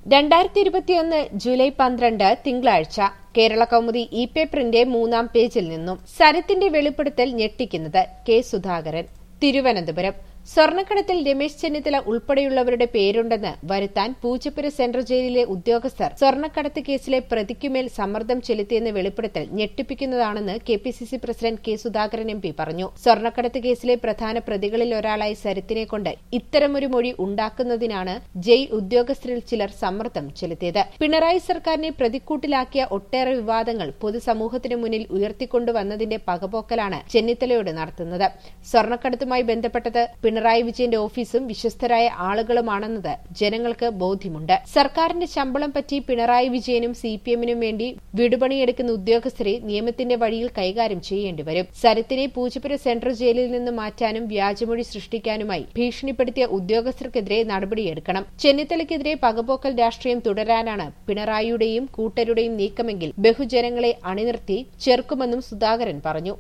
രണ്ടായിരത്തി ഇരുപത്തിയൊന്ന് ജൂലൈ പന്ത്രണ്ട് തിങ്കളാഴ്ച കേരള കൗമുദി ഇ പേപ്പറിന്റെ മൂന്നാം പേജിൽ നിന്നും സരത്തിന്റെ വെളിപ്പെടുത്തൽ ഞെട്ടിക്കുന്നത് കെ സുധാകരൻ തിരുവനന്തപുരം സ്വർണ്ണക്കടത്തിൽ രമേശ് ചെന്നിത്തല ഉൾപ്പെടെയുള്ളവരുടെ പേരുണ്ടെന്ന് വരുത്താൻ പൂജപ്പുര സെൻട്രൽ ജയിലിലെ ഉദ്യോഗസ്ഥർ സ്വർണ്ണക്കടത്ത് കേസിലെ പ്രതിക്കുമേൽ സമ്മർദ്ദം ചെലുത്തിയെന്ന വെളിപ്പെടുത്തൽ ഞെട്ടിപ്പിക്കുന്നതാണെന്ന് K P C C president K Sudhakaran M P പറഞ്ഞു സ്വർണ്ണക്കടത്ത് കേസിലെ പ്രധാന പ്രതികളിൽ ഒരാളായി സരിത്തിനെ കൊണ്ട് ഇത്തരമൊരു മൊഴി ഉണ്ടാക്കുന്നതിനാണ് ജയിൽ ഉദ്യോഗസ്ഥരിൽ ചിലർ സമ്മർദ്ദം ചെലുത്തിയത് പിണറായി സർക്കാരിനെ പ്രതിക്കൂട്ടിലാക്കിയ ഒട്ടേറെ വിവാദങ്ങൾ പൊതുസമൂഹത്തിനു മുന്നിൽ ഉയർത്തിക്കൊണ്ടുവന്നതിന്റെ പകപോക്കലാണ് ചെന്നിത്തലയോട് നടത്തുന്നത് സ്വർണ്ണക്കടത്തുമായി ബന്ധപ്പെട്ടത് പിണറായി വിജയന്റെ ഓഫീസും വിശ്വസ്തരായ ആളുകളുമാണെന്നത് ജനങ്ങൾക്ക് ബോധ്യമുണ്ട് സർക്കാരിന്റെ ശമ്പളം പറ്റി പിണറായി വിജയനും സി പി എമ്മിനും വേണ്ടി വിടുപണിയെടുക്കുന്ന ഉദ്യോഗസ്ഥരെ നിയമത്തിന്റെ വഴിയിൽ കൈകാര്യം ചെയ്യേണ്ടി വരും സരത്തിനെ പൂജപ്പുര സെൻട്രൽ ജയിലിൽ നിന്ന് മാറ്റാനും വ്യാജമൊഴി സൃഷ്ടിക്കാനുമായി ഭീഷണിപ്പെടുത്തിയ ഉദ്യോഗസ്ഥർക്കെതിരെ നടപടിയെടുക്കണം ചെന്നിത്തലയ്ക്കെതിരെ പകപോക്കൽ രാഷ്ട്രീയം തുടരാനാണ് പിണറായിയുടെയും കൂട്ടരുടെയും നീക്കമെങ്കിൽ ബഹുജനങ്ങളെ അണിനിർത്തി ചെറുക്കുമെന്നും സുധാകരൻ പറഞ്ഞു